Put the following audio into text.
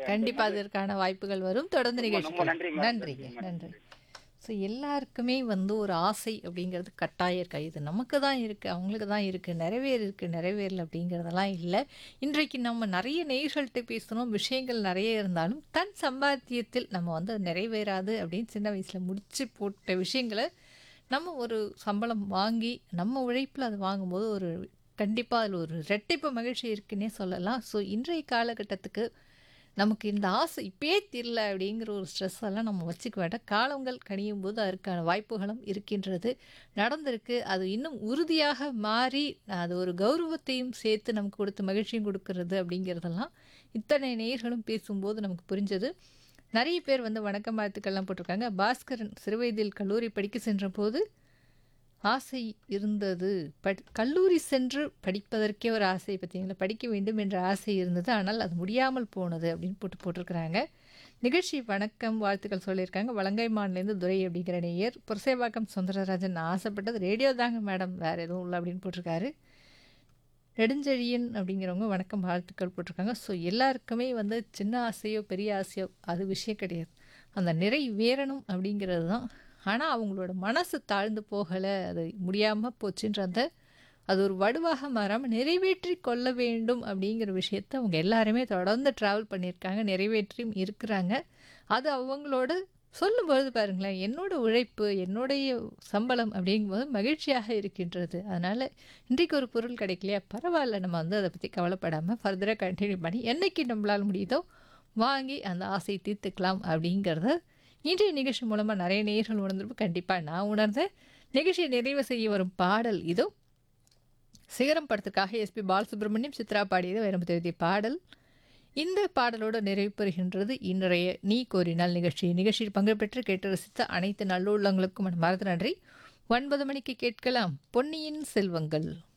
கண்டிப்பா அதற்கான வாய்ப்புகள் வரும் தொடர்ந்து ரொம்ப நிகழ்ச்சி ரொம்ப நன்றிங்க மேடம். நன்றிங்க நன்றிங்க நன்றி மேடம். ஸோ எல்லாருக்குமே வந்து ஒரு ஆசை அப்படிங்கிறது கட்டாயம் இருக்கா இது நமக்கு தான் இருக்குது அவங்களுக்கு தான் இருக்குது நிறைவேறு இருக்குது நிறைவேறல அப்படிங்கிறதெல்லாம் இல்லை இன்றைக்கு நம்ம நிறைய நேயர்கள்ட்ட பேசணும் விஷயங்கள் நிறைய இருந்தாலும் தன் சம்பாத்தியத்தில் நம்ம வந்து அது நிறைவேறாது அப்படின்னு சின்ன வயசில் முடிச்சு போட்ட விஷயங்களை நம்ம ஒரு சம்பளம் வாங்கி நம்ம உழைப்பில் அது வாங்கும்போது ஒரு கண்டிப்பாக அதில் ஒரு ரெட்டிப்பு மகிழ்ச்சி இருக்குன்னே சொல்லலாம் ஸோ இன்றைய காலகட்டத்துக்கு நமக்கு இந்த ஆசை இப்பயே தெரியல அப்படிங்கிற ஒரு ஸ்ட்ரெஸ் எல்லாம் நம்ம வச்சுக்க வேண்டாம் காலங்கள் கணியும் போது அதற்கான வாய்ப்புகளும் இருக்கின்றது நடந்திருக்கு அது இன்னும் உறுதியாக மாறி அது ஒரு கௌரவத்தையும் சேர்த்து நமக்கு கொடுத்து மகிழ்ச்சியும் கொடுக்கறது அப்படிங்கிறதெல்லாம் இத்தனை நேயர்களும் பேசும்போது நமக்கு புரிஞ்சது நிறைய பேர் வந்து வணக்கம் வாழ்த்துக்கள்லாம் போட்டிருக்காங்க பாஸ்கரன் சிறுவயதில் கல்லூரி படிக்க சென்ற போது ஆசை இருந்தது பட் கல்லூரி சென்று படிப்பதற்கே ஒரு ஆசை பார்த்தீங்களா படிக்க வேண்டும் என்ற ஆசை இருந்தது ஆனால் அது முடியாமல் போனது அப்படின்னு போட்டு போட்டிருக்கிறாங்க நிகழ்ச்சி வணக்கம் வாழ்த்துக்கள் சொல்லியிருக்காங்க வலங்கைமான்லேருந்து துரை அப்படிங்கிற நேயர் புரசேவாக்கம் சுந்தரராஜன் நான் ஆசைப்பட்டது ரேடியோ தாங்க மேடம் வேறு எதுவும் இல்லை அப்படின்னு போட்டிருக்காரு நெடுஞ்செழியன் அப்படிங்கிறவங்க வணக்கம் வாழ்த்துக்கள் போட்டிருக்காங்க ஸோ எல்லாருக்குமே வந்து சின்ன ஆசையோ பெரிய ஆசையோ அது விஷயம் கிடையாது அந்த நிறை வேறணும் அப்படிங்கிறது தான் ஆனால் அவங்களோட மனசு தாழ்ந்து போகலை அது முடியாமல் போச்சுன்ற அந்த அது ஒரு வடுவாக மாறாமல் நிறைவேற்றி கொள்ள வேண்டும் அப்படிங்கிற விஷயத்தை அவங்க எல்லாருமே தொடர்ந்து ட்ராவல் பண்ணியிருக்காங்க நிறைவேற்றியும் இருக்கிறாங்க அது அவங்களோட சொல்லும்பொழுது பாருங்களேன் என்னோட உழைப்பு என்னுடைய சம்பளம் அப்படிங்கும்போது மகிழ்ச்சியாக இருக்கின்றது அதனால் இன்றைக்கு ஒரு பொருள் கிடைக்கலையா பரவாயில்ல நம்ம வந்து அதை பற்றி கவலைப்படாமல் ஃபர்தராக கண்டினியூ பண்ணி என்னைக்கு நம்மளால் முடியுதோ வாங்கி அந்த ஆசை தீர்த்துக்கலாம் அப்படிங்கிறத இன்றைய நிகழ்ச்சி மூலமாக நிறைய நேர்கள் உணர்ந்திருப்போம் கண்டிப்பாக நான் உணர்ந்தேன் நிகழ்ச்சியை நிறைவு செய்ய வரும் பாடல் இதோ சிகரம் படத்துக்காக எஸ்பி பாலசுப்ரமணியம் சித்ரா பாடியது வைரமுத்து எழுதிய பாடல் இந்த பாடலோடு நிறைவு பெறுகின்றது இன்றைய நீ கோரினால் நிகழ்ச்சி நிகழ்ச்சியில் பங்கு பெற்று கேட்டு ரசித்த அனைத்து நல்லுள்ளங்களுக்கும் மனமார்ந்த நன்றி ஒன்பது மணிக்கு கேட்கலாம் பொன்னியின் செல்வங்கள்